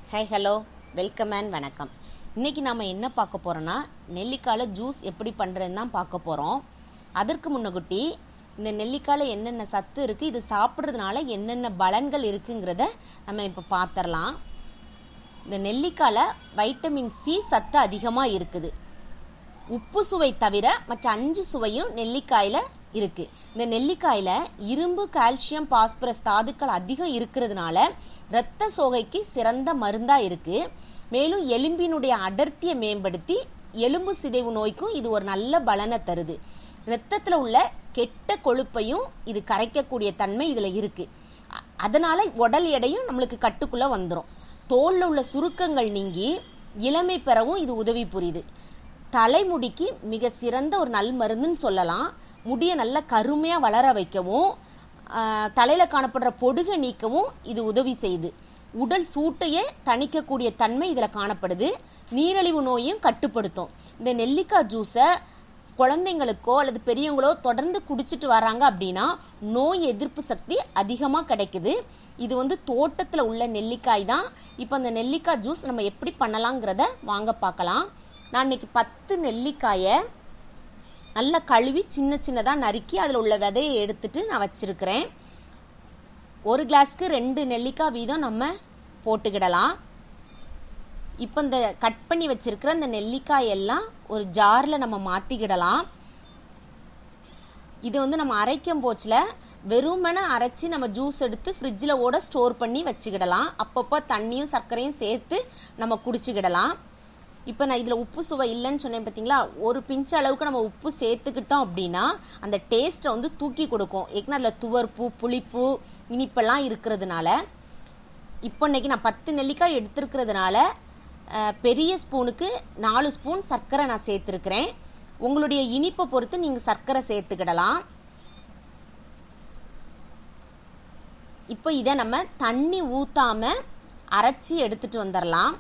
hi hello welcome and வணக்கம் இன்றைக்கி நாம் என்ன பார்க்க போகிறோன்னா நெல்லிக்காயில் ஜூஸ் எப்படி பண்ணுறதுன்னு தான் பார்க்க போகிறோம் அதற்கு முன்னகுட்டி இந்த நெல்லிக்காயில் என்னென்ன சத்து இருக்குது இது சாப்பிட்றதுனால என்னென்ன பலன்கள் இருக்குங்கிறத நம்ம இப்போ பார்த்துடலாம் இந்த நெல்லிக்காயில் வைட்டமின் சி சத்து அதிகமாக இருக்குது உப்பு சுவை தவிர மற்ற அஞ்சு சுவையும் நெல்லிக்காயில் இருக்குது இந்த நெல்லிக்காயில் இரும்பு கால்சியம் பாஸ்பரஸ் தாதுக்கள் அதிகம் இருக்கிறதுனால இரத்த சோகைக்கு சிறந்த மருந்தாக இருக்குது மேலும் எலும்பினுடைய அடர்த்தியை மேம்படுத்தி எலும்பு சிதைவு நோய்க்கும் இது ஒரு நல்ல பலனை தருது இரத்தத்தில் உள்ள கெட்ட கொழுப்பையும் இது கரைக்கக்கூடிய தன்மை இதில் இருக்குது அதனால் உடல் எடையும் நம்மளுக்கு கட்டுக்குள்ளே வந்துடும் தோலில் உள்ள சுருக்கங்கள் நீங்கி இளமை பெறவும் இது உதவி புரியுது தலைமுடிக்கு மிக சிறந்த ஒரு நல் மருந்துன்னு சொல்லலாம் முடியை நல்லா கருமையாக வளர வைக்கவும் தலையில் காணப்படுற பொடுகை நீக்கவும் இது உதவி செய்யுது உடல் சூட்டையே தணிக்கக்கூடிய தன்மை இதில் காணப்படுது நீரிழிவு நோயும் கட்டுப்படுத்தும் இந்த நெல்லிக்காய் ஜூஸை குழந்தைங்களுக்கோ அல்லது பெரியவங்களோ தொடர்ந்து குடிச்சிட்டு வராங்க அப்படின்னா நோய் எதிர்ப்பு சக்தி அதிகமாக கிடைக்குது இது வந்து தோட்டத்தில் உள்ள நெல்லிக்காய் தான் இப்போ அந்த நெல்லிக்காய் ஜூஸ் நம்ம எப்படி பண்ணலாங்கிறத வாங்க பார்க்கலாம் நான் இன்னைக்கு பத்து நெல்லிக்காயை நல்லா கழுவி சின்ன சின்னதாக நறுக்கி அதில் உள்ள விதையை எடுத்துட்டு நான் வச்சுருக்கிறேன் ஒரு கிளாஸ்க்கு ரெண்டு நெல்லிக்காய் வீதம் நம்ம போட்டுக்கிடலாம் இப்போ இந்த கட் பண்ணி வச்சிருக்கிற இந்த நெல்லிக்காய் எல்லாம் ஒரு ஜாரில் நம்ம மாற்றிக்கிடலாம் இது வந்து நம்ம அரைக்கும் போச்சில் வெறுமனை அரைச்சி நம்ம ஜூஸ் எடுத்து ஃப்ரிட்ஜில் ஓட ஸ்டோர் பண்ணி வச்சுக்கிடலாம் அப்பப்போ தண்ணியும் சர்க்கரையும் சேர்த்து நம்ம குடிச்சுக்கிடலாம் இப்போ நான் இதில் உப்பு சுவை இல்லைன்னு சொன்னேன் பார்த்தீங்களா ஒரு பிஞ்ச அளவுக்கு நம்ம உப்பு சேர்த்துக்கிட்டோம் அப்படின்னா அந்த டேஸ்ட்டை வந்து தூக்கி கொடுக்கும் ஏன்னா அதில் துவர்ப்பு புளிப்பு இனிப்பெல்லாம் இருக்கிறதுனால இப்போ இன்னைக்கு நான் பத்து நெல்லிக்காய் எடுத்துருக்கிறதுனால பெரிய ஸ்பூனுக்கு நாலு ஸ்பூன் சர்க்கரை நான் சேர்த்துருக்கிறேன் உங்களுடைய இனிப்பை பொறுத்து நீங்கள் சர்க்கரை சேர்த்துக்கிடலாம் இப்போ இதை நம்ம தண்ணி ஊற்றாமல் அரைச்சி எடுத்துகிட்டு வந்துடலாம்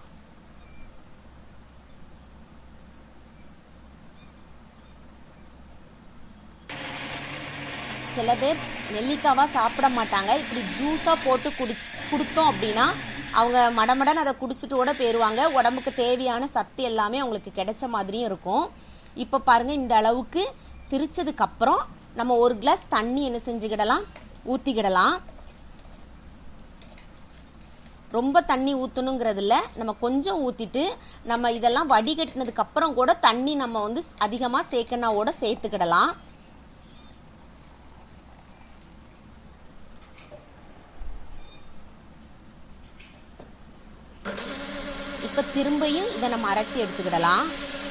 சில பேர் நெல்லிக்காவாக சாப்பிட மாட்டாங்க இப்படி ஜூஸாக போட்டு குடிச்சு கொடுத்தோம் அப்படின்னா அவங்க மடமடன் அதை குடிச்சிட்டு கூட போயிடுவாங்க உடம்புக்கு தேவையான சத்து எல்லாமே அவங்களுக்கு கிடைச்ச மாதிரியும் இருக்கும் இப்போ பாருங்கள் இந்த அளவுக்கு திரிச்சதுக்கப்புறம் நம்ம ஒரு கிளாஸ் தண்ணி என்ன செஞ்சுக்கிடலாம் ஊற்றிக்கிடலாம் ரொம்ப தண்ணி ஊற்றணுங்கிறதுல நம்ம கொஞ்சம் ஊற்றிட்டு நம்ம இதெல்லாம் வடிகட்டினதுக்கப்புறம் கூட தண்ணி நம்ம வந்து அதிகமாக சேர்க்கனாவோட சேர்த்துக்கிடலாம் இப்போ திரும்பியும் இதை நம்ம அரைச்சி எடுத்துக்கிடலாம்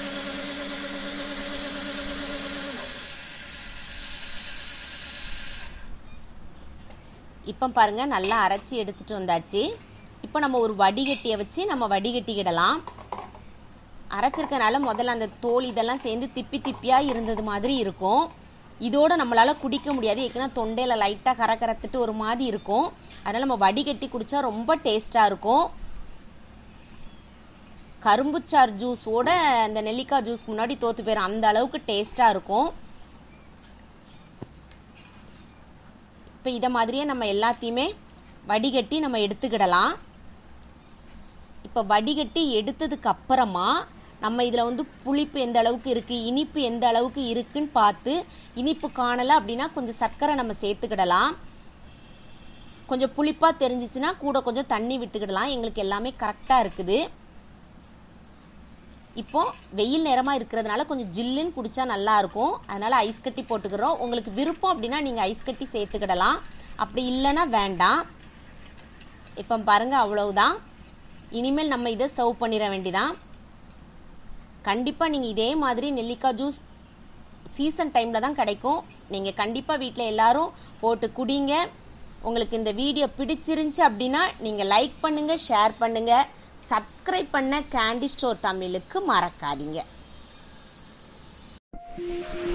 இப்போ பாருங்கள் நல்லா அரைச்சி எடுத்துகிட்டு வந்தாச்சு இப்போ நம்ம ஒரு வடிகட்டியை வச்சு நம்ம வடிகட்டிக்கிடலாம் அரைச்சிருக்கனால முதல்ல அந்த தோல் இதெல்லாம் சேர்ந்து திப்பி திப்பியாக இருந்தது மாதிரி இருக்கும் இதோடு நம்மளால் குடிக்க முடியாது ஏற்கனவே தொண்டையில் லைட்டாக கரக்கரத்துட்டு ஒரு மாதிரி இருக்கும் அதனால் நம்ம வடிகட்டி குடித்தா ரொம்ப டேஸ்ட்டாக இருக்கும் கரும்புச்சார் ஜூஸோட இந்த நெல்லிக்காய் ஜூஸ்க்கு முன்னாடி தோற்று போயிடும் அந்த அளவுக்கு டேஸ்ட்டாக இருக்கும் இப்போ இதை மாதிரியே நம்ம எல்லாத்தையுமே வடிகட்டி நம்ம எடுத்துக்கிடலாம் இப்போ வடிகட்டி எடுத்ததுக்கு அப்புறமா நம்ம இதில் வந்து புளிப்பு எந்த அளவுக்கு இருக்குது இனிப்பு எந்த அளவுக்கு இருக்குன்னு பார்த்து இனிப்பு காணலை அப்படின்னா கொஞ்சம் சர்க்கரை நம்ம சேர்த்துக்கிடலாம் கொஞ்சம் புளிப்பாக தெரிஞ்சிச்சுன்னா கூட கொஞ்சம் தண்ணி விட்டுக்கிடலாம் எங்களுக்கு எல்லாமே கரெக்டாக இருக்குது இப்போ வெயில் நேரமாக இருக்கிறதுனால கொஞ்சம் ஜில்லுன்னு குடித்தா நல்லாயிருக்கும் அதனால் ஐஸ் கட்டி போட்டுக்கிறோம் உங்களுக்கு விருப்பம் அப்படின்னா நீங்கள் ஐஸ் கட்டி சேர்த்துக்கிடலாம் அப்படி இல்லைன்னா வேண்டாம் இப்போ பாருங்கள் அவ்வளவுதான் இனிமேல் நம்ம இதை சர்வ் பண்ணிட வேண்டிதான் கண்டிப்பாக நீங்கள் இதே மாதிரி நெல்லிக்காய் ஜூஸ் சீசன் டைமில் தான் கிடைக்கும் நீங்கள் கண்டிப்பாக வீட்டில் எல்லோரும் போட்டு குடிங்க உங்களுக்கு இந்த வீடியோ பிடிச்சிருந்துச்சி அப்படின்னா நீங்கள் லைக் பண்ணுங்கள் ஷேர் பண்ணுங்கள் சப்ஸ்கிரைப் பண்ண கேண்டி ஸ்டோர் தமிழுக்கு மறக்காதீங்க